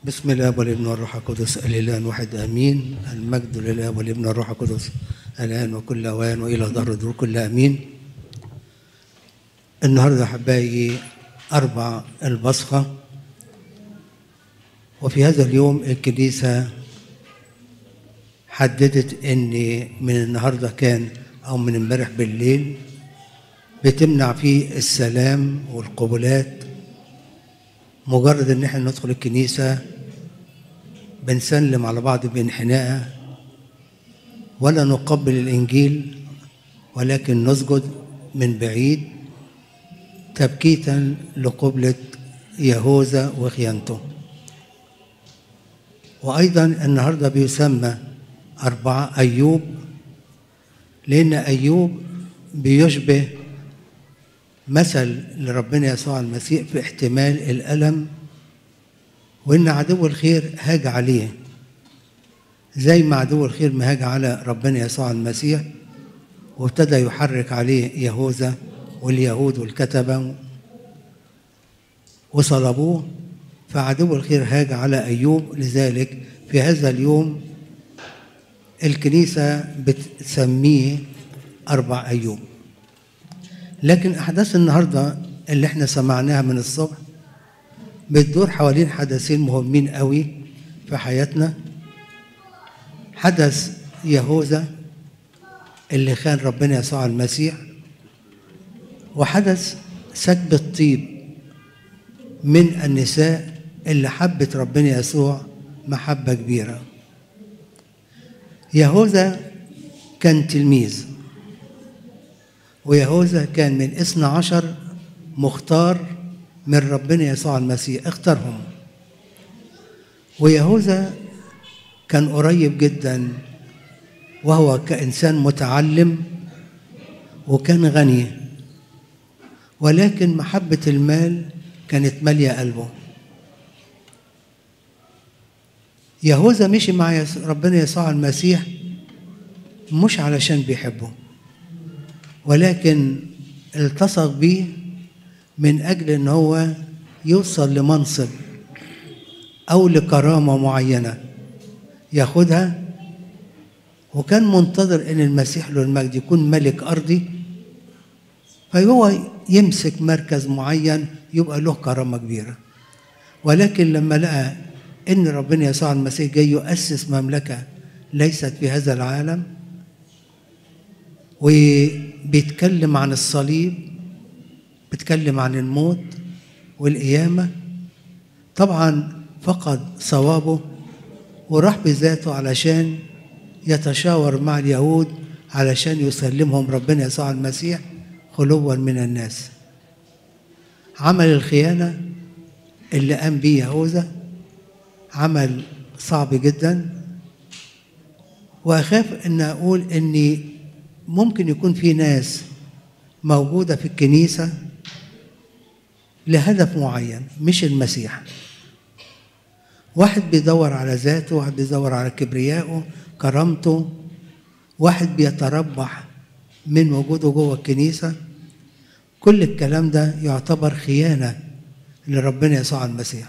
بسم الله والابن والروح القدس الاله واحد امين المجد لله والابن والروح القدس الان وكل اوان والى ظهر الدور كل امين النهارده احبائي اربع البصخه وفي هذا اليوم الكنيسه حددت ان من النهارده كان او من امبارح بالليل بتمنع فيه السلام والقبلات مجرد ان احنا ندخل الكنيسه بنسلم على بعض بانحناء ولا نقبل الانجيل ولكن نسجد من بعيد تبكيتا لقبله يهوذا وخيانته وايضا النهارده بيسمى اربعه ايوب لان ايوب بيشبه مثل لربنا يسوع المسيح في احتمال الألم وإن عدو الخير هاج عليه زي ما عدو الخير ما هاج على ربنا يسوع المسيح وابتدى يحرك عليه يهوذا واليهود والكتبة وصلبوه فعدو الخير هاج على أيوب لذلك في هذا اليوم الكنيسة بتسميه أربع أيوب لكن أحداث النهاردة اللي احنا سمعناها من الصبح بتدور حوالين حدثين مهمين قوي في حياتنا حدث يهوذا اللي خان ربنا يسوع المسيح وحدث سكب الطيب من النساء اللي حبت ربنا يسوع محبة كبيرة يهوذا كان تلميذ ويهوذا كان من اثنى عشر مختار من ربنا يسوع المسيح اختارهم ويهوذا كان قريب جدا وهو كإنسان متعلم وكان غني ولكن محبة المال كانت مالية قلبه يهوذا مشي مع ربنا يسوع المسيح مش علشان بيحبه ولكن التصق بيه من أجل أن هو يوصل لمنصب أو لكرامة معينة ياخدها وكان منتظر أن المسيح له المجد يكون ملك أرضي فهو يمسك مركز معين يبقى له كرامة كبيرة ولكن لما لقى أن ربنا يسوع المسيح جاي يؤسس مملكة ليست في هذا العالم وبيتكلم عن الصليب بيتكلم عن الموت والقيامة طبعا فقد صوابه وراح بذاته علشان يتشاور مع اليهود علشان يسلمهم ربنا يسوع المسيح خلوا من الناس عمل الخيانة اللي قام بيه يهوذا عمل صعب جدا وأخاف أن أقول أني ممكن يكون في ناس موجودة في الكنيسة لهدف معين مش المسيح واحد بيدور على ذاته واحد بيدور على كبريائه كرامته واحد بيتربح من وجوده جوه الكنيسة كل الكلام ده يعتبر خيانة لربنا يسوع المسيح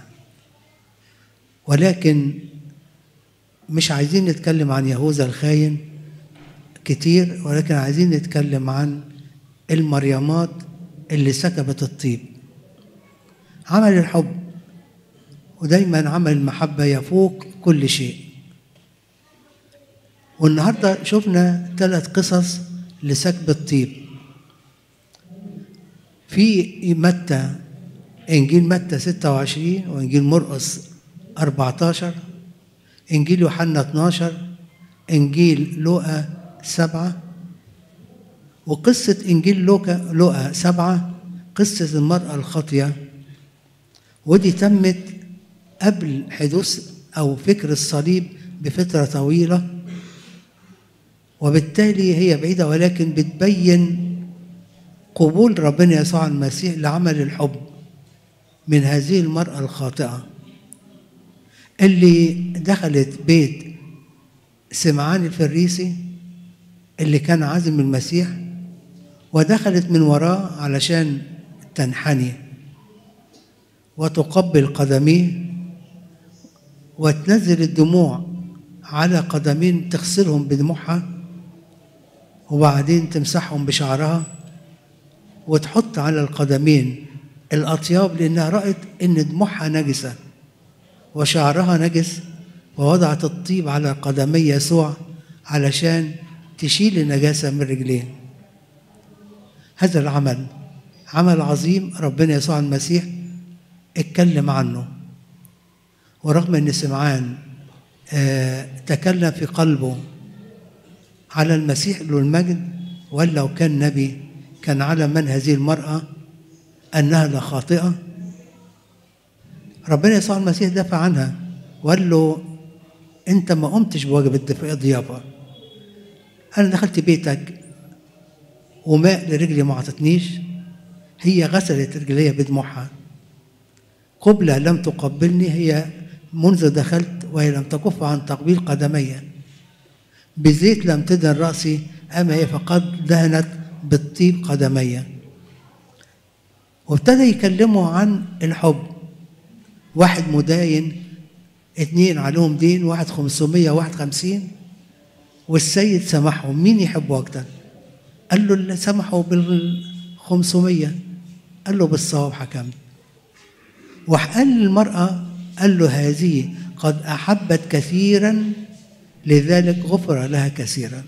ولكن مش عايزين نتكلم عن يهوذا الخاين كتير ولكن عايزين نتكلم عن المريمات اللي سكبت الطيب عمل الحب ودايما عمل المحبة يفوق كل شيء والنهاردة شفنا ثلاث قصص لسكب الطيب في متى إنجيل متى 26 وإنجيل مرقس 14 إنجيل يوحنا 12 إنجيل لوقا سبعة وقصة إنجيل لوكا لوقا سبعة قصة المرأة الخاطية ودي تمت قبل حدوث أو فكر الصليب بفترة طويلة وبالتالي هي بعيدة ولكن بتبين قبول ربنا يسوع المسيح لعمل الحب من هذه المرأة الخاطئة اللي دخلت بيت سمعان الفريسي اللي كان عازم المسيح ودخلت من وراه علشان تنحني وتقبل قدميه وتنزل الدموع على قدمين تغسلهم بدموعها وبعدين تمسحهم بشعرها وتحط على القدمين الأطياب لأنها رأت إن دموعها نجسة وشعرها نجس ووضعت الطيب على قدمي يسوع علشان تشيل النجاسة من رجليه هذا العمل عمل عظيم ربنا يسوع المسيح اتكلم عنه ورغم ان سمعان آه تكلم في قلبه على المسيح له المجد ولو كان نبي كان علم من هذه المرأة أنها لا خاطئة ربنا يسوع المسيح دافع عنها وقال له أنت ما قمتش بواجب الضيافة أنا دخلت بيتك وماء لرجلي ما عطتنيش هي غسلت رجليها بدموعها قبلة لم تقبلني هي منذ دخلت وهي لم تكف عن تقبيل قدمي بزيت لم تدهن رأسي أما هي فقد دهنت بالطيب قدمي وابتدى يكلموا عن الحب واحد مداين اتنين عليهم دين واحد خمسمية واحد خمسين والسيد سمحهم مين يحبه أكتر قال له اللي سمحوا بالخمسمية قال له بالصواب حكمت وقال للمرأة قال له هذه قد أحبت كثيرا لذلك غفر لها كثيرا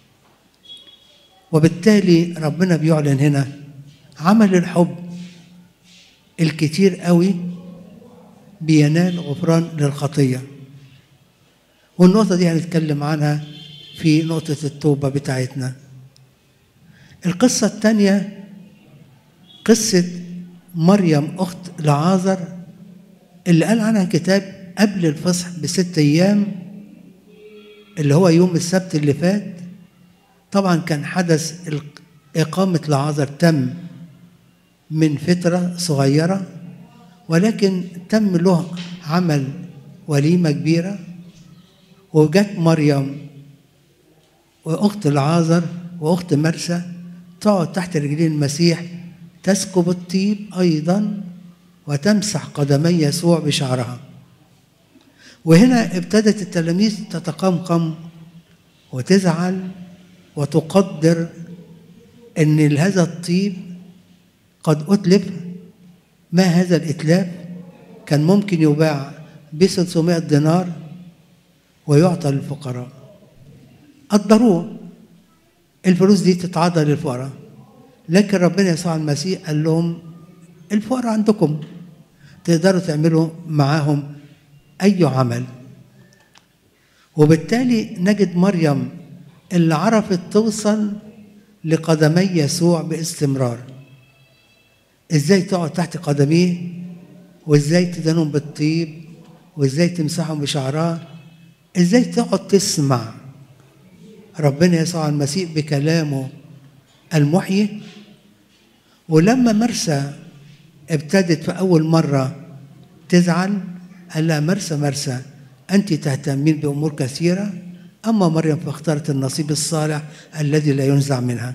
وبالتالي ربنا بيعلن هنا عمل الحب الكتير قوي بينال غفران للخطية والنقطة دي هنتكلم عنها في نقطة التوبة بتاعتنا القصة الثانية قصة مريم أخت لعازر اللي قال عنها كتاب قبل الفصح بست أيام اللي هو يوم السبت اللي فات طبعا كان حدث إقامة لعازر تم من فترة صغيرة ولكن تم له عمل وليمة كبيرة وجت مريم وأخت العازر وأخت مرسى تقعد تحت رجلين المسيح تسكب الطيب أيضا وتمسح قدمي يسوع بشعرها وهنا ابتدت التلاميذ تتقمقم وتزعل وتقدر ان هذا الطيب قد اتلف ما هذا الاتلاف كان ممكن يباع ب 600 دينار ويعطى للفقراء قدروه الفلوس دي تتعاضى للفقراء لكن ربنا يسوع المسيح قال لهم الفقراء عندكم تقدروا تعملوا معاهم أي عمل وبالتالي نجد مريم اللي عرفت توصل لقدمي يسوع باستمرار ازاي تقعد تحت قدميه وازاي تدهنهم بالطيب وازاي تمسحهم بشعرها ازاي تقعد تسمع ربنا يسوع المسيح بكلامه المحيي ولما مرسى ابتدت في أول مرة تزعل قال لها مرسى مرسى أنت تهتمين بأمور كثيرة أما مريم فاختارت النصيب الصالح الذي لا ينزع منها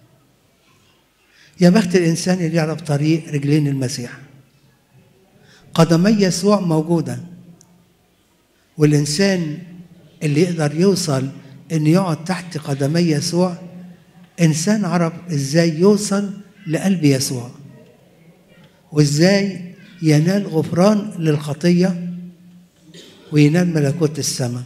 يا بخت الإنسان اللي يعرف طريق رجلين المسيح قدمي يسوع موجودة والإنسان اللي يقدر يوصل إنه يقعد تحت قدمي يسوع إنسان عرف إزاي يوصل لقلب يسوع وإزاي ينال غفران للخطية وينال ملكوت السماء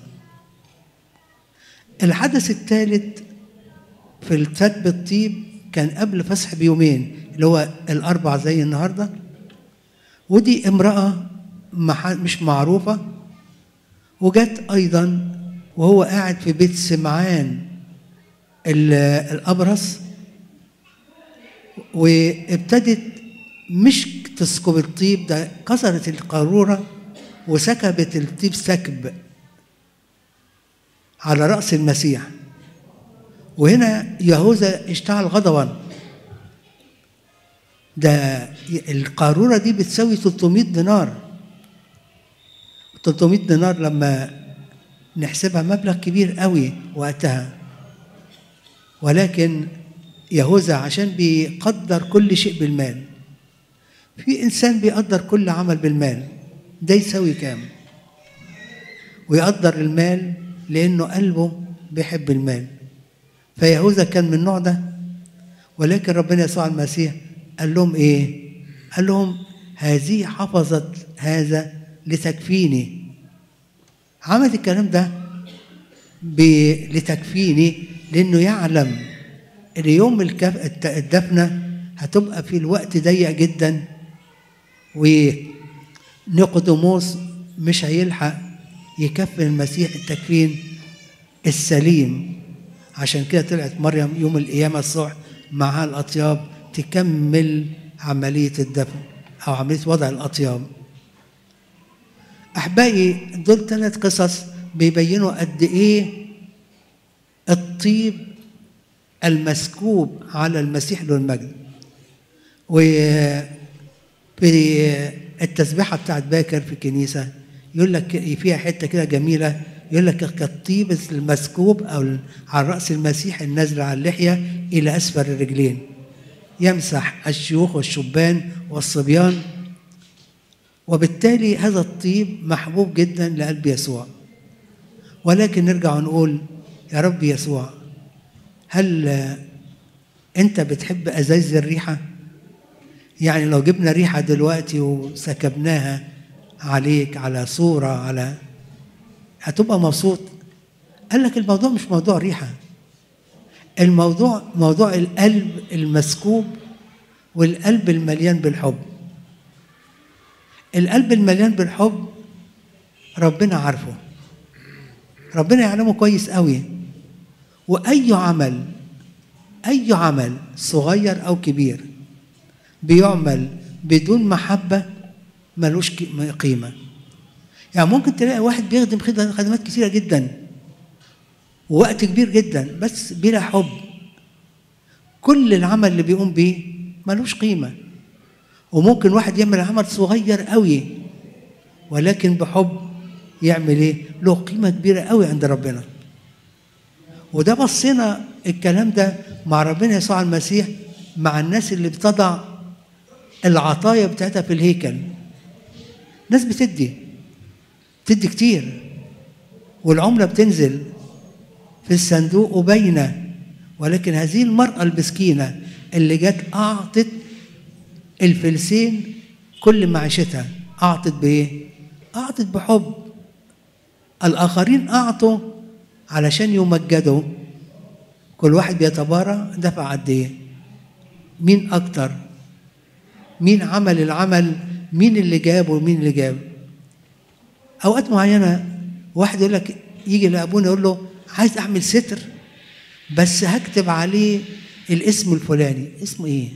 الحدث الثالث في الكتب الطيب كان قبل فسح بيومين اللي هو الأربع زي النهاردة ودي امرأة مش معروفة وجت أيضا وهو قاعد في بيت سمعان الأبرص وابتدت مش تسكب الطيب ده كسرت القارورة وسكبت الطيب سكب على رأس المسيح وهنا يهوذا اشتعل غضبا ده القارورة دي بتساوي 300 دينار 300 دينار لما نحسبها مبلغ كبير قوي وقتها ولكن يهوذا عشان بيقدر كل شيء بالمال في انسان بيقدر كل عمل بالمال ده يساوي كام ويقدر المال لأنه قلبه بيحب المال فيهوذا كان من النوع ده ولكن ربنا يسوع المسيح قال لهم ايه قال لهم هذه حفظت هذا لتكفيني عمل الكلام ده ب- لتكفيني لانه يعلم ان يوم الكف... الت- الدفنه هتبقى في الوقت ضيق جدا ونيقوديموس مش هيلحق يكفن المسيح التكفين السليم عشان كده طلعت مريم يوم القيامة الصبح معها الأطياب تكمل عملية الدفن أو عملية وضع الأطياب أحبائي دول ثلاث قصص بيبينوا قد إيه الطيب المسكوب على المسيح له المجد وفي التسبيحة بتاعت باكر في الكنيسة يقول لك فيها حتة كده جميلة يقول لك كالطيب المسكوب أو على رأس المسيح النازل على اللحية إلى أسفل الرجلين يمسح الشيوخ والشبان والصبيان وبالتالي هذا الطيب محبوب جدا لقلب يسوع ولكن نرجع ونقول يا رب يسوع هل انت بتحب ازايز الريحه يعني لو جبنا ريحه دلوقتي وسكبناها عليك على صوره على هتبقى مبسوط قال لك الموضوع مش موضوع ريحه الموضوع موضوع القلب المسكوب والقلب المليان بالحب القلب المليان بالحب ربنا عارفه ربنا يعلمه كويس قوي واي عمل اي عمل صغير او كبير بيعمل بدون محبه ملوش قيمه يعني ممكن تلاقي واحد بيخدم خدمات كثيره جدا ووقت كبير جدا بس بلا حب كل العمل اللي بيقوم بيه ملوش قيمه وممكن واحد يعمل عمل صغير قوي ولكن بحب يعمل ايه له قيمه كبيره قوي عند ربنا وده بصينا الكلام ده مع ربنا يسوع المسيح مع الناس اللي بتضع العطايا بتاعتها في الهيكل ناس بتدي بتدي كتير والعمله بتنزل في الصندوق وباينه ولكن هذه المراه المسكينه اللي جت اعطت الفلسين كل معيشتها اعطت بايه اعطت بحب الاخرين اعطوا علشان يمجدوا كل واحد بيتبارى دفع قد ايه مين اكتر مين عمل العمل مين اللي جاب ومين اللي جاب اوقات معينه واحد يقول لك يجي لابونا يقول له عايز اعمل ستر بس هكتب عليه الاسم الفلاني اسمه ايه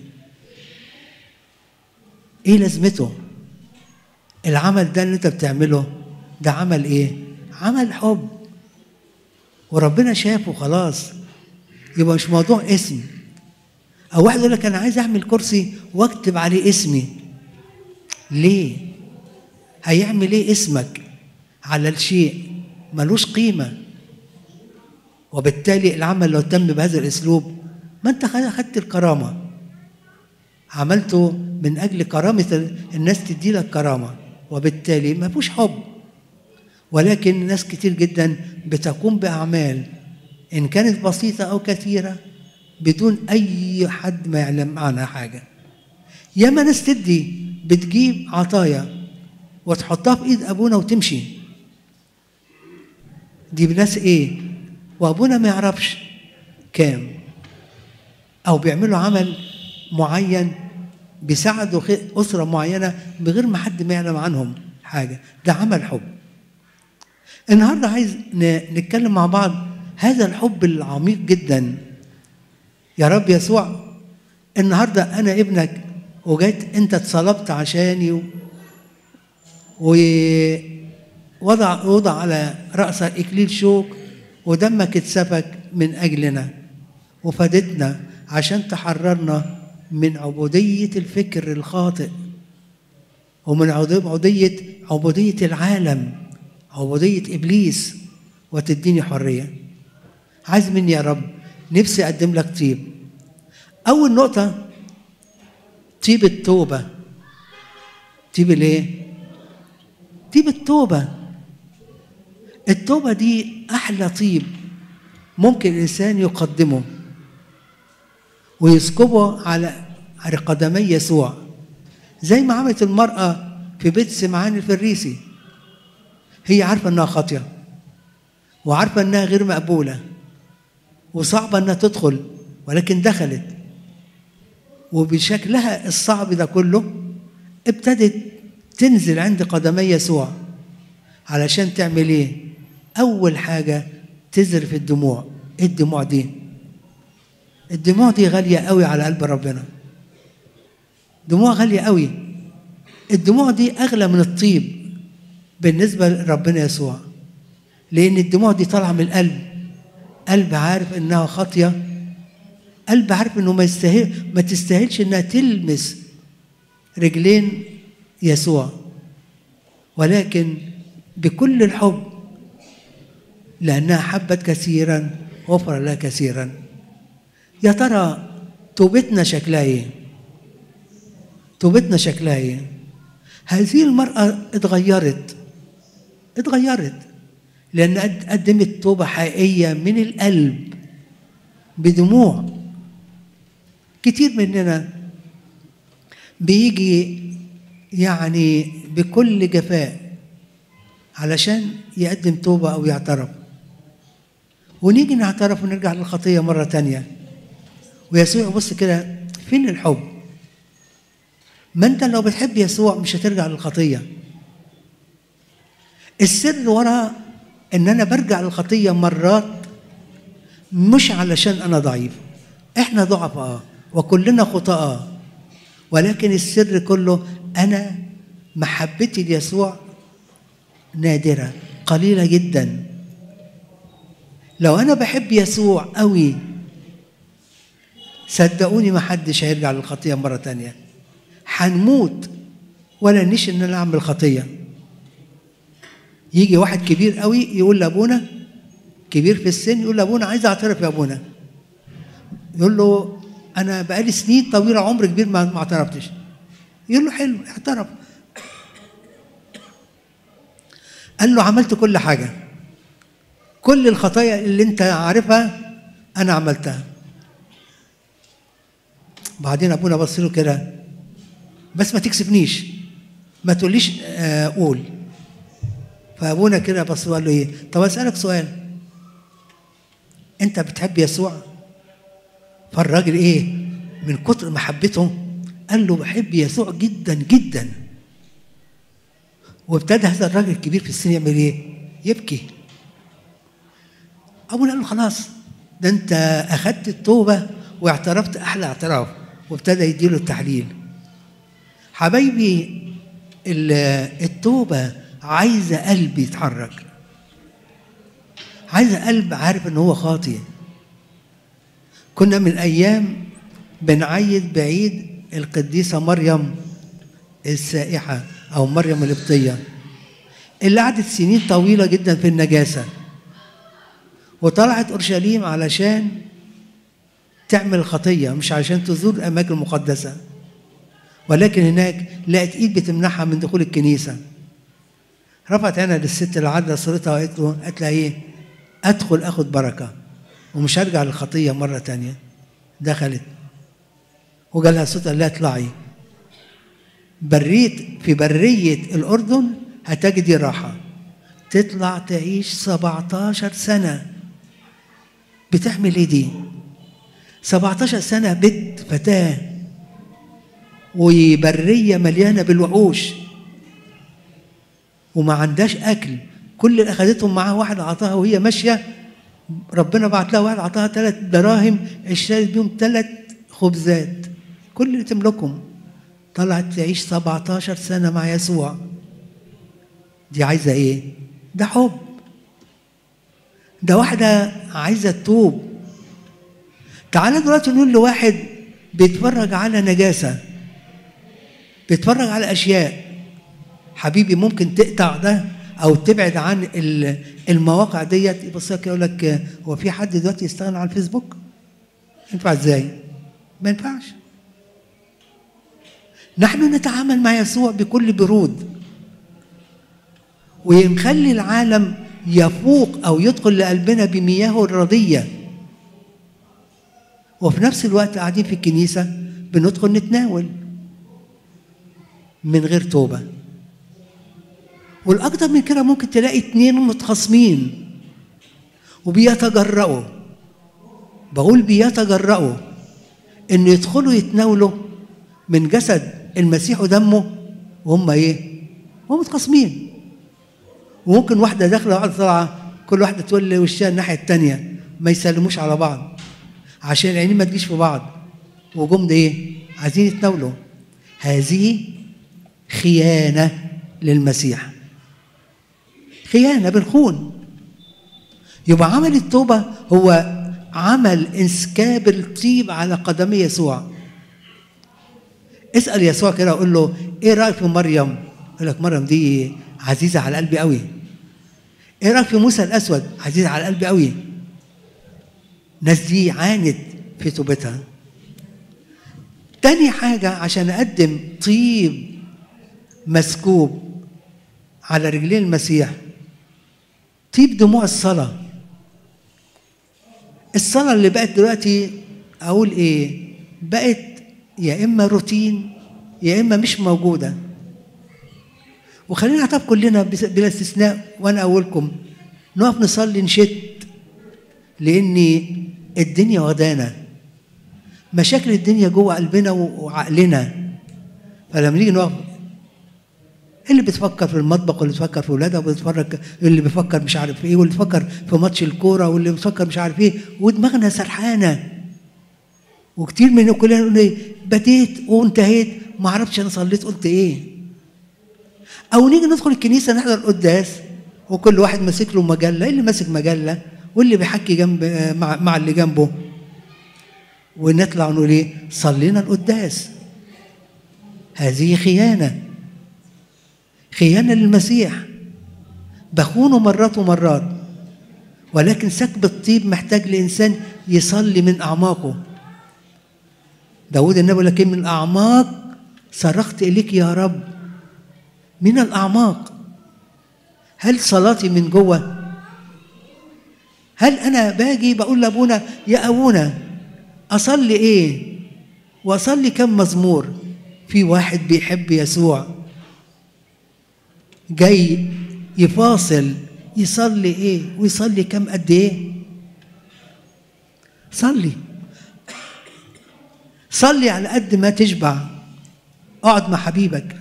ايه لازمته العمل ده اللي انت بتعمله ده عمل ايه عمل حب وربنا شافه خلاص يبقى مش موضوع اسم او واحد يقول لك انا عايز اعمل كرسي واكتب عليه اسمي ليه هيعمل ايه اسمك على الشيء ملوش قيمه وبالتالي العمل لو تم بهذا الاسلوب ما انت خدت الكرامه عملته من اجل كرامه الناس تدي لك كرامه وبالتالي ما فيهوش حب ولكن ناس كتير جدا بتقوم باعمال ان كانت بسيطه او كثيره بدون اي حد ما يعلم عنها حاجه ياما ناس تدي بتجيب عطايا وتحطها في ايد ابونا وتمشي دي بناس ايه وابونا ما يعرفش كام او بيعملوا عمل معين بيساعدوا اسره معينه بغير ما حد ما يعلم عنهم حاجه ده عمل حب النهارده عايز نتكلم مع بعض هذا الحب العميق جدا يا رب يسوع النهارده انا ابنك وجيت انت اتصلبت عشاني و... ووضع وضع على راسك اكليل شوك ودمك اتسفك من اجلنا وفادتنا عشان تحررنا من عبوديه الفكر الخاطئ ومن عبوديه عبوديه العالم عبوديه ابليس وتديني حريه عايز مني يا رب نفسي اقدم لك طيب اول نقطه طيب التوبه طيب الايه طيب التوبه التوبة دي أحلى طيب ممكن الإنسان يقدمه ويسكبه على على قدمي يسوع زي ما عملت المرأة في بيت سمعان الفريسي هي عارفة إنها خاطية وعارفة إنها غير مقبولة وصعبة إنها تدخل ولكن دخلت وبشكلها الصعب ده كله ابتدت تنزل عند قدمي يسوع علشان تعمل ايه اول حاجه تزرف الدموع ايه الدموع دي الدموع دي غاليه قوي على قلب ربنا دموع غاليه قوي الدموع دي اغلى من الطيب بالنسبه لربنا يسوع لان الدموع دي طالعه من القلب قلب عارف انها خاطيه قلب عارف انه ما يستاهل ما تستاهلش انها تلمس رجلين يسوع ولكن بكل الحب لأنها حبت كثيرا غفر لها كثيرا يا ترى توبتنا شكلها ايه؟ توبتنا شكلها ايه؟ هذه المرأة اتغيرت اتغيرت لأن قدمت توبة حقيقية من القلب بدموع كتير مننا بيجي يعني بكل جفاء علشان يقدم توبة أو يعترف ونيجي نعترف ونرجع للخطية مرة تانية ويسوع يبص كده فين الحب ما انت لو بتحب يسوع مش هترجع للخطية السر ورا ان انا برجع للخطية مرات مش علشان انا ضعيف احنا ضعفاء وكلنا خطاء ولكن السر كله انا محبتي ليسوع نادره قليله جدا لو انا بحب يسوع قوي صدقوني ما حدش هيرجع للخطيه مره تانية هنموت ولا نيش ان انا اعمل خطيه يجي واحد كبير قوي يقول لابونا كبير في السن يقول لابونا عايز اعترف يا ابونا يقول له انا بقالي سنين طويله عمر كبير ما ما اعترفتش يقول له حلو اعترف قال له عملت كل حاجه كل الخطايا اللي انت عارفها انا عملتها بعدين ابونا بص له كده بس ما تكسفنيش ما تقوليش آه قول فابونا كده بص له قال له ايه طب اسالك سؤال انت بتحب يسوع فالراجل ايه من كتر محبته قال له بحب يسوع جدا جدا وابتدى هذا الراجل الكبير في السن يعمل ايه يبكي ابونا قال له خلاص ده انت اخذت التوبه واعترفت احلى اعتراف وابتدى يديله التحليل حبايبي التوبه عايزه قلب يتحرك عايزه قلب عارف ان هو خاطئ كنا من ايام بنعيد بعيد القديسه مريم السائحه او مريم القبطيه اللي قعدت سنين طويله جدا في النجاسه وطلعت اورشليم علشان تعمل خطيه مش علشان تزور الاماكن المقدسه ولكن هناك لقت ايد بتمنعها من دخول الكنيسه رفعت عينها للست اللي عدى صورتها وقالت له قالت لها ايه ادخل اخد بركه ومش هرجع للخطيه مره تانية دخلت وجالها صوت قال لها اطلعي بريت في برية الأردن هتجدي راحة تطلع تعيش 17 سنة بتعمل ايه دي 17 سنة بنت فتاة وبرية مليانة بالوحوش وما عندهاش أكل كل اللي أخذتهم معاها واحد عطاها وهي ماشية ربنا بعت لها واحد عطاها ثلاث دراهم اشترت بيهم ثلاث خبزات كل اللي تملكهم طلعت تعيش 17 سنة مع يسوع دي عايزة ايه؟ ده حب ده واحدة عايزة تتوب تعالى دلوقتي نقول لواحد بيتفرج على نجاسة بيتفرج على أشياء حبيبي ممكن تقطع ده أو تبعد عن المواقع ديت يبص لك يقول لك هو في حد دلوقتي يستغنى عن الفيسبوك؟ ينفع ازاي؟ ما ينفعش نحن نتعامل مع يسوع بكل برود ونخلي العالم يفوق او يدخل لقلبنا بمياهه الرضيه وفي نفس الوقت قاعدين في الكنيسه بندخل نتناول من غير توبه والاكتر من كده ممكن تلاقي اتنين متخاصمين وبيتجرأوا بقول بيتجرأوا ان يدخلوا يتناولوا من جسد المسيح ودمه وهم ايه؟ هم متخاصمين وممكن واحده داخله وواحده طالعه كل واحده تولي وشها الناحيه الثانيه ما يسلموش على بعض عشان العينين ما تجيش في بعض وجم ده ايه؟ عايزين يتناولوا هذه خيانه للمسيح خيانه بنخون يبقى عمل التوبه هو عمل انسكاب الطيب على قدمي يسوع اسال يسوع كده وقول له ايه رايك في مريم يقول لك مريم دي عزيزه على قلبي قوي ايه رايك في موسى الاسود عزيزه على قلبي قوي الناس دي عانت في توبتها تاني حاجة عشان أقدم طيب مسكوب على رجلين المسيح طيب دموع الصلاة الصلاة اللي بقت دلوقتي أقول إيه بقت يا إما روتين يا إما مش موجودة وخلينا طب كلنا بلا استثناء وأنا أولكم نقف نصلي نشت لأن الدنيا واخدانا مشاكل الدنيا جوه قلبنا وعقلنا فلما نيجي نقف اللي بتفكر في المطبخ واللي بتفكر في ولادها واللي اللي بيفكر مش عارف ايه واللي بيفكر في ماتش الكوره واللي بيفكر مش عارف ايه ودماغنا سرحانه وكتير من كلنا نقول ايه بديت وانتهيت ما اعرفش انا صليت قلت ايه او نيجي ندخل الكنيسه نحضر القداس وكل واحد ماسك له مجله اللي ماسك مجله واللي بيحكي جنب مع, مع اللي جنبه ونطلع نقول ايه صلينا القداس هذه خيانه خيانه للمسيح بخونه مرات ومرات ولكن سكب الطيب محتاج لانسان يصلي من اعماقه داود النبي لكن من الاعماق صرخت اليك يا رب من الاعماق هل صلاتي من جوه هل انا باجي بقول لابونا يا ابونا اصلي ايه واصلي كم مزمور في واحد بيحب يسوع جاي يفاصل يصلي ايه ويصلي كم قد ايه صلي صلي على قد ما تشبع اقعد مع حبيبك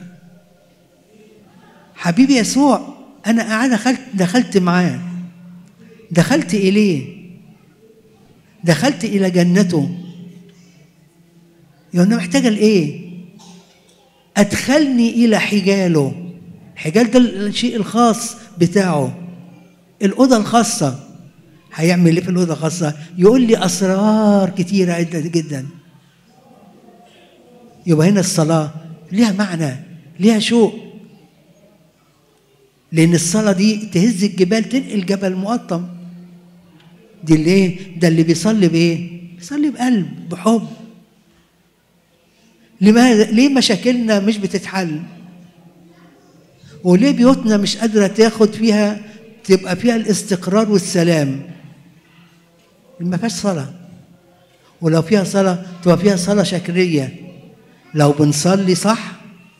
حبيبي يسوع انا قاعد دخلت دخلت معاه دخلت اليه دخلت الى جنته يعني انا محتاجه لايه ادخلني الى حجاله الحجال ده الشيء الخاص بتاعه الاوضه الخاصه هيعمل ايه في الاوضه الخاصه يقول لي اسرار كتيره جدا جدا يبقى هنا الصلاه ليها معنى ليها شوق لان الصلاه دي تهز الجبال تنقل جبل مقطم دي اللي ايه ده اللي بيصلي بايه بيصلي بقلب بحب لماذا ليه مشاكلنا مش بتتحل وليه بيوتنا مش قادره تاخد فيها تبقى فيها الاستقرار والسلام ما فيهاش صلاه ولو فيها صلاه تبقى فيها صلاه شكريه لو بنصلي صح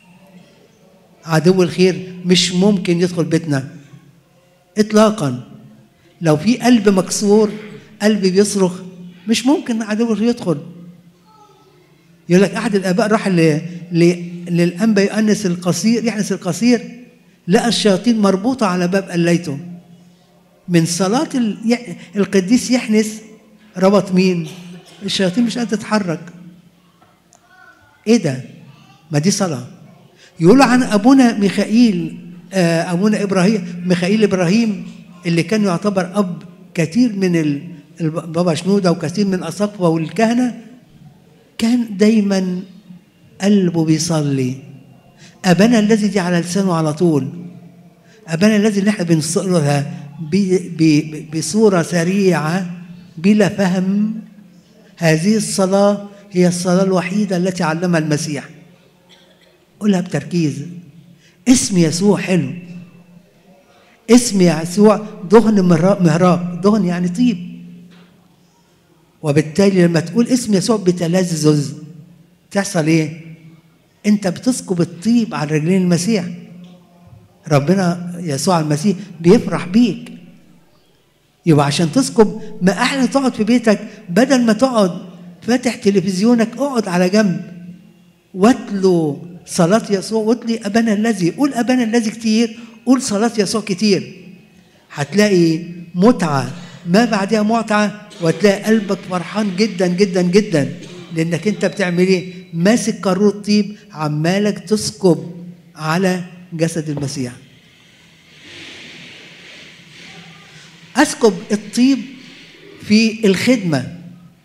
عدو الخير مش ممكن يدخل بيتنا اطلاقا لو في قلب مكسور قلب بيصرخ مش ممكن عدو الخير يدخل يقول لك احد الاباء راح ل... ل... للانبا يؤنس القصير يحنس القصير لقى الشياطين مربوطه على باب قليته من صلاه ال... القديس يحنس ربط مين الشياطين مش قادره تتحرك ايه ده ما دي صلاه يقول عن ابونا ميخائيل ابونا ابراهيم ميخائيل ابراهيم اللي كان يعتبر اب كثير من البابا شنوده وكثير من الاساقفه والكهنه كان دايما قلبه بيصلي ابانا الذي دي على لسانه على طول ابانا الذي اللي احنا بنصلها بصوره سريعه بلا فهم هذه الصلاه هي الصلاه الوحيده التي علمها المسيح قولها بتركيز اسم يسوع حلو اسم يسوع دهن مهراق دهن يعني طيب وبالتالي لما تقول اسم يسوع بتلذذ تحصل ايه انت بتسكب الطيب على رجلين المسيح ربنا يسوع المسيح بيفرح بيك يبقى عشان تسكب ما احلى تقعد في بيتك بدل ما تقعد فاتح تلفزيونك اقعد على جنب واتلو صلاة يسوع واتلي أبانا الذي قول أبانا الذي كتير قول صلاة يسوع كتير هتلاقي متعة ما بعدها متعة وتلاقي قلبك فرحان جدا جدا جدا لأنك أنت بتعمل إيه؟ ماسك قارورة طيب عمالك تسكب على جسد المسيح اسكب الطيب في الخدمه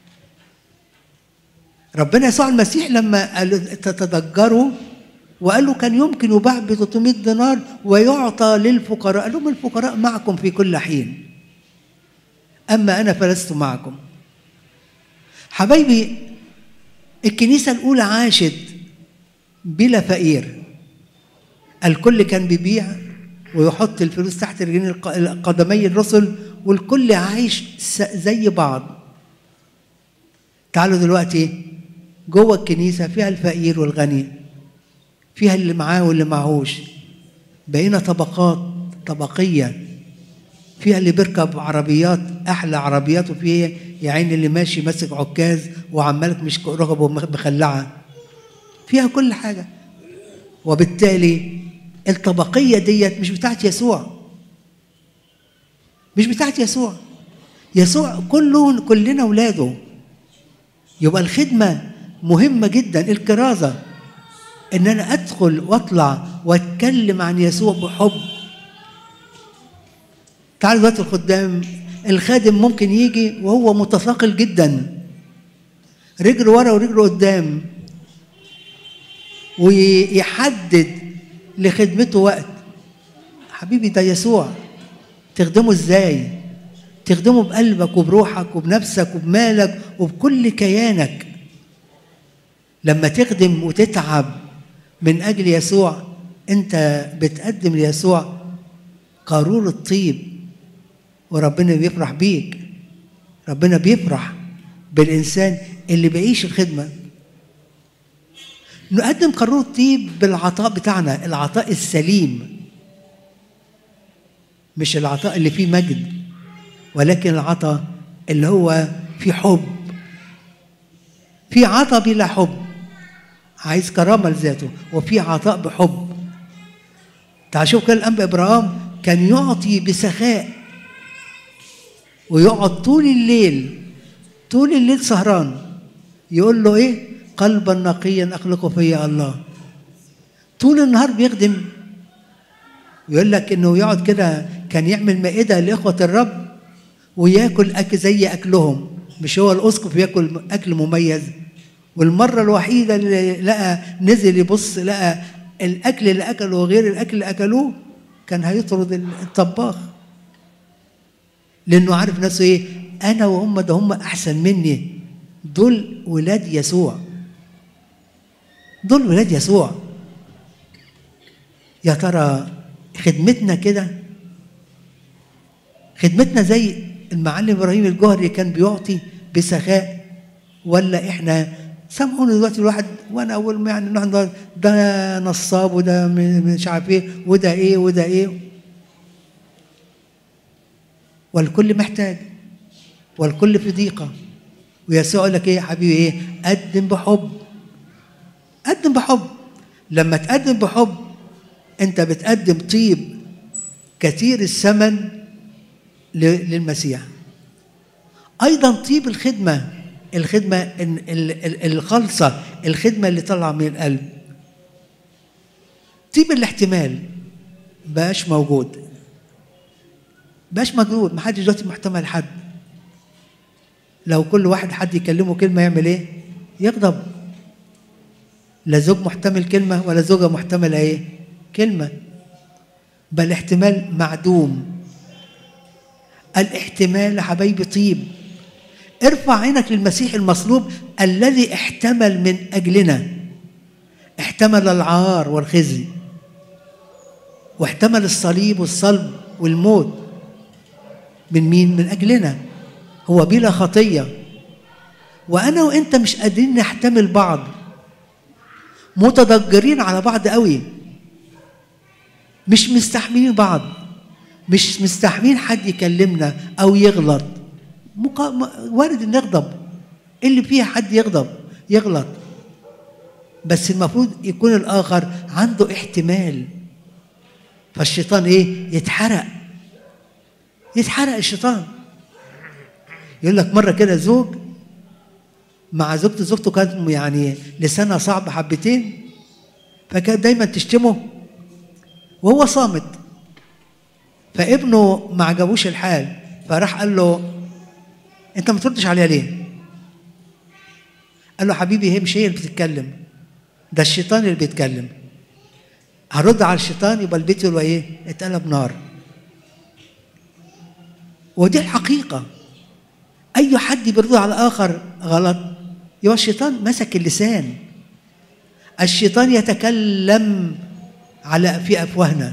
ربنا يسوع المسيح لما قال تتضجروا وقال له كان يمكن يباع ب 300 دينار ويعطى للفقراء قال لهم الفقراء معكم في كل حين اما انا فلست معكم حبايبي الكنيسه الاولى عاشت بلا فقير الكل كان بيبيع ويحط الفلوس تحت رجلين قدمي الرسل والكل عايش زي بعض تعالوا دلوقتي جوه الكنيسه فيها الفقير والغني فيها اللي معاه واللي معهوش بقينا طبقات طبقيه فيها اللي بيركب عربيات احلى عربيات وفيها يا عيني اللي ماشي ماسك عكاز وعمالك مش رغبه مخلعه فيها كل حاجه وبالتالي الطبقية ديت مش بتاعت يسوع مش بتاعت يسوع يسوع كله كلنا ولاده يبقى الخدمة مهمة جدا الكرازة ان انا ادخل واطلع واتكلم عن يسوع بحب تعالوا دلوقتي الخدام الخادم ممكن يجي وهو متثاقل جدا رجل ورا ورجل قدام ويحدد لخدمته وقت حبيبي ده يسوع تخدمه ازاي تخدمه بقلبك وبروحك وبنفسك وبمالك وبكل كيانك لما تخدم وتتعب من اجل يسوع انت بتقدم ليسوع قارور الطيب وربنا بيفرح بيك ربنا بيفرح بالانسان اللي بيعيش الخدمه نقدم قارور الطيب بالعطاء بتاعنا العطاء السليم مش العطاء اللي فيه مجد ولكن العطاء اللي هو في حب في عطاء بلا حب عايز كرامة لذاته وفي عطاء بحب تعال شوف كان الأنبا إبراهيم كان يعطي بسخاء ويقعد طول الليل طول الليل سهران يقول له ايه قلبا نقيا اخلقه فيا الله طول النهار بيخدم يقول لك انه يقعد كده كان يعمل مائده لاخوه الرب وياكل اكل زي اكلهم مش هو الاسقف ياكل اكل مميز والمره الوحيده اللي لقى نزل يبص لقى الاكل اللي اكله غير الاكل اللي اكلوه كان هيطرد الطباخ لانه عارف نفسه ايه انا وهم ده هم احسن مني دول ولاد يسوع دول ولاد يسوع يا ترى خدمتنا كده خدمتنا زي المعلم ابراهيم الجوهري كان بيعطي بسخاء ولا احنا سامحوني دلوقتي الواحد وانا اول ما يعني ده, ده نصاب وده مش عارف ايه وده ايه وده ايه والكل محتاج والكل في ضيقه ويسوع يقول لك ايه يا حبيبي ايه قدم بحب قدم بحب لما تقدم بحب انت بتقدم طيب كثير الثمن للمسيح ايضا طيب الخدمه الخدمه الخالصه الخدمه اللي طالعه من القلب طيب الاحتمال بقاش موجود بقاش موجود محدش دلوقتي محتمل حد لو كل واحد حد يكلمه كلمه يعمل ايه يغضب لا زوج محتمل كلمة ولا زوجة محتملة إيه؟ كلمة بل احتمال معدوم الاحتمال يا حبايبي طيب ارفع عينك للمسيح المصلوب الذي احتمل من أجلنا احتمل العار والخزي واحتمل الصليب والصلب والموت من مين من اجلنا هو بلا خطيه وانا وانت مش قادرين نحتمل بعض متضجرين على بعض قوي مش مستحملين بعض مش مستحملين حد يكلمنا او يغلط مقا... وارد ان نغضب اللي فيها حد يغضب يغلط بس المفروض يكون الاخر عنده احتمال فالشيطان ايه يتحرق يتحرق الشيطان يقول لك مره كده زوج مع زوجته زوجته كانت يعني لسانها صعب حبتين فكانت دايما تشتمه وهو صامت فابنه ما عجبوش الحال فراح قال له انت ما تردش عليها ليه قال له حبيبي هي مش هي اللي بتتكلم ده الشيطان اللي بيتكلم هرد على الشيطان يبقى البيت يبقى ايه اتقلب نار ودي الحقيقة أي حد بيرد على آخر غلط يبقى الشيطان مسك اللسان الشيطان يتكلم على في أفواهنا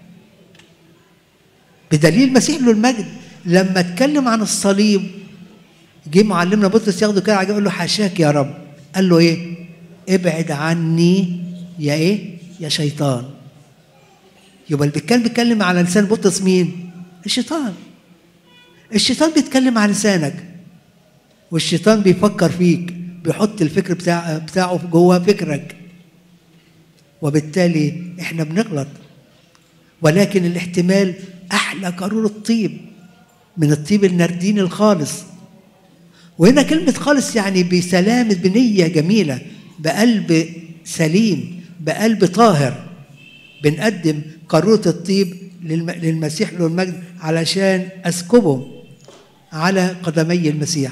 بدليل المسيح له المجد لما اتكلم عن الصليب جه معلمنا بطرس ياخده كده عجب يقول له حاشاك يا رب قال له ايه ابعد عني يا ايه يا شيطان يبقى اللي كان بيتكلم على لسان بطرس مين الشيطان الشيطان بيتكلم على لسانك والشيطان بيفكر فيك بيحط الفكر بتاع بتاعه جوه فكرك وبالتالي احنا بنغلط ولكن الاحتمال احلى قارور الطيب من الطيب النردين الخالص وهنا كلمة خالص يعني بسلامة بنية جميلة بقلب سليم بقلب طاهر بنقدم قارورة الطيب للمسيح له المجد علشان أسكبه على قدمي المسيح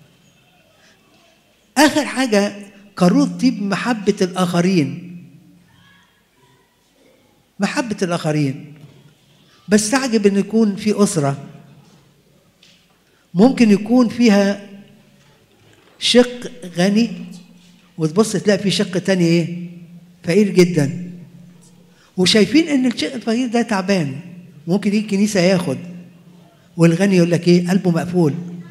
آخر حاجة قارورة طيب محبة الآخرين محبة الآخرين بستعجب إن يكون في أسرة ممكن يكون فيها شق غني وتبص تلاقي في شق تاني ايه فقير جدا وشايفين ان الشق الفقير ده تعبان ممكن يجي الكنيسه ياخد والغني يقول لك ايه قلبه مقفول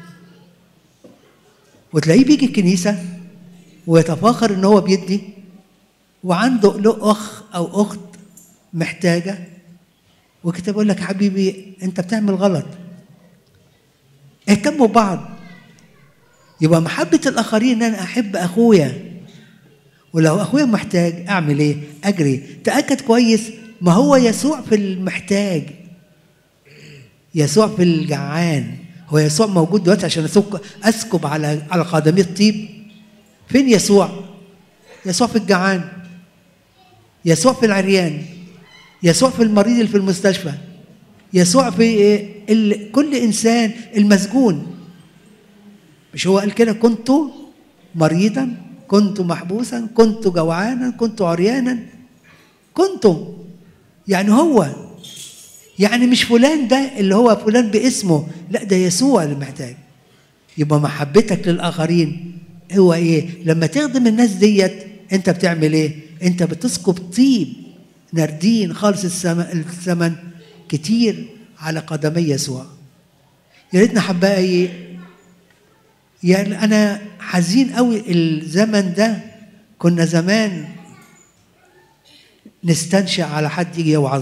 وتلاقيه بيجي الكنيسه ويتفاخر ان هو بيدي وعنده له اخ او اخت محتاجه وكتاب يقول لك حبيبي انت بتعمل غلط اهتموا ببعض يبقى محبة الآخرين إن أنا أحب أخويا ولو أخويا محتاج أعمل إيه؟ أجري تأكد كويس ما هو يسوع في المحتاج يسوع في الجعان هو يسوع موجود دلوقتي عشان أسكب على على قدمي الطيب فين يسوع؟ يسوع في الجعان يسوع في العريان يسوع في المريض اللي في المستشفى يسوع في ال... كل انسان المسجون مش هو قال كده كنت مريضا كنت محبوسا كنت جوعانا كنت عريانا كنت يعني هو يعني مش فلان ده اللي هو فلان باسمه لا ده يسوع اللي محتاج يبقى محبتك للاخرين هو ايه لما تخدم الناس ديت انت بتعمل ايه انت بتسكب طيب نردين خالص الثمن كتير على قدمي يسوع يا ريتنا حبايبي يعني انا حزين قوي الزمن ده كنا زمان نستنشع على حد يجي يوعظ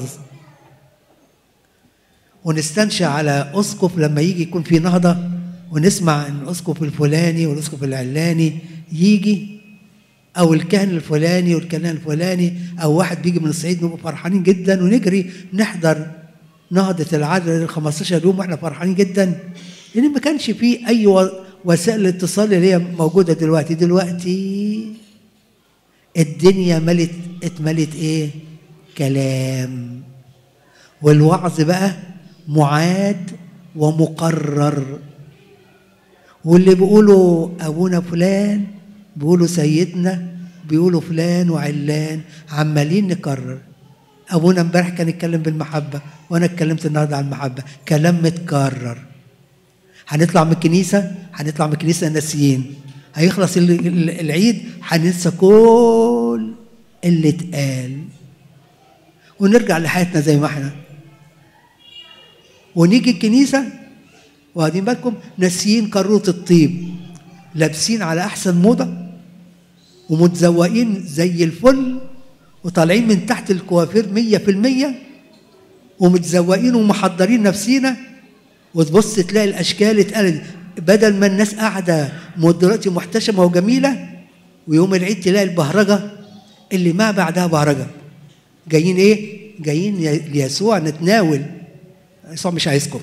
ونستنشع على اسقف لما يجي يكون في نهضه ونسمع ان الاسقف الفلاني والاسقف العلاني يجي او الكاهن الفلاني والكاهن الفلاني او واحد بيجي من الصعيد نبقى فرحانين جدا ونجري نحضر نهضه العدل ال 15 يوم واحنا فرحانين جدا لان ما كانش فيه اي وسائل الاتصال اللي هي موجوده دلوقتي دلوقتي الدنيا ملت اتملت ايه كلام والوعظ بقى معاد ومقرر واللي بيقولوا ابونا فلان بيقولوا سيدنا بيقولوا فلان وعلان عمالين نكرر ابونا امبارح كان يتكلم بالمحبه وانا اتكلمت النهارده عن المحبه كلام متكرر هنطلع من الكنيسه هنطلع من الكنيسه ناسيين هيخلص العيد هننسى كل اللي اتقال ونرجع لحياتنا زي ما احنا ونيجي الكنيسة واخدين بالكم ناسيين قارورة الطيب لابسين على أحسن موضة ومتزوقين زي الفل وطالعين من تحت الكوافير مية في المية ومتزوقين ومحضرين نفسينا وتبص تلاقي الأشكال اتقلت بدل ما الناس قاعدة دلوقتي محتشمة وجميلة ويوم العيد تلاقي البهرجة اللي ما بعدها بهرجة جايين ايه؟ جايين ليسوع نتناول يسوع مش عايزكم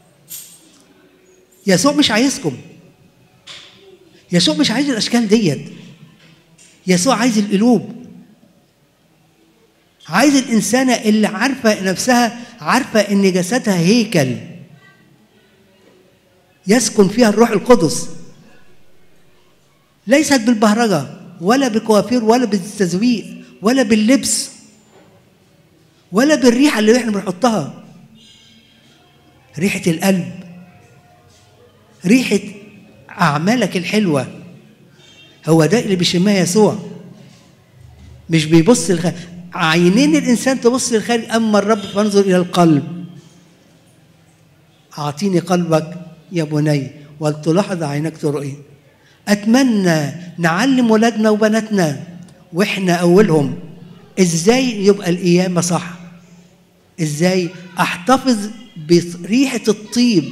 يسوع مش عايزكم يسوع مش عايز الاشكال ديت يسوع عايز القلوب عايز الانسانه اللي عارفه نفسها عارفه ان جسدها هيكل يسكن فيها الروح القدس ليست بالبهرجه ولا بالكوافير ولا بالتزويق ولا باللبس ولا بالريحه اللي احنا بنحطها ريحه القلب ريحه اعمالك الحلوه هو ده اللي بيشمها يسوع مش بيبص لخارج عينين الانسان تبص للخارج اما الرب فانظر الى القلب اعطيني قلبك يا بني ولتلاحظ عينك ترؤي اتمنى نعلم ولادنا وبناتنا واحنا اولهم ازاي يبقى القيامه صح ازاي احتفظ بريحه الطيب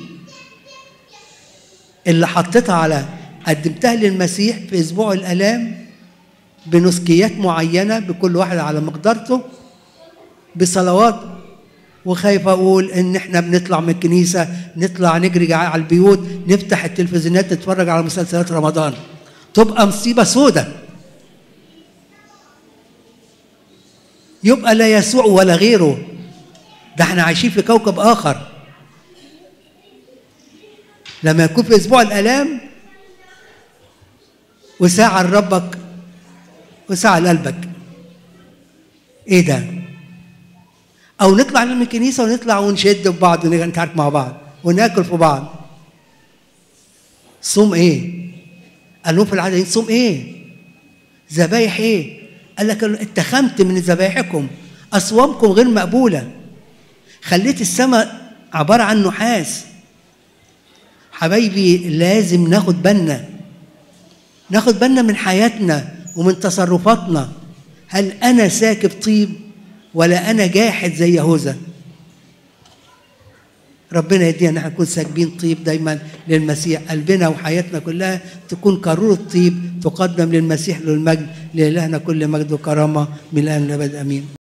اللي حطيتها على قدمتها للمسيح في اسبوع الالام بنسكيات معينه بكل واحد على مقدرته بصلوات وخايف اقول ان احنا بنطلع من الكنيسه نطلع نجري على البيوت نفتح التلفزيونات نتفرج على مسلسلات رمضان تبقى مصيبه سودة يبقى لا يسوع ولا غيره ده احنا عايشين في كوكب اخر لما يكون في اسبوع الالام وساعه لربك وساعه لقلبك ايه ده او نطلع من الكنيسه ونطلع ونشد في بعض ونتعارك مع بعض وناكل في بعض صوم ايه قال لهم في العاده صوم ايه ذبايح ايه قال لك اتخمت من ذبايحكم اصوامكم غير مقبوله خليت السماء عباره عن نحاس حبايبي لازم ناخد بالنا ناخد بالنا من حياتنا ومن تصرفاتنا هل انا ساكب طيب ولا انا جاحد زي يهوذا ربنا يدينا ان احنا نكون ساكبين طيب دايما للمسيح قلبنا وحياتنا كلها تكون قارورة طيب تقدم للمسيح للمجد لإلهنا كل مجد وكرامة من الآن للأبد آمين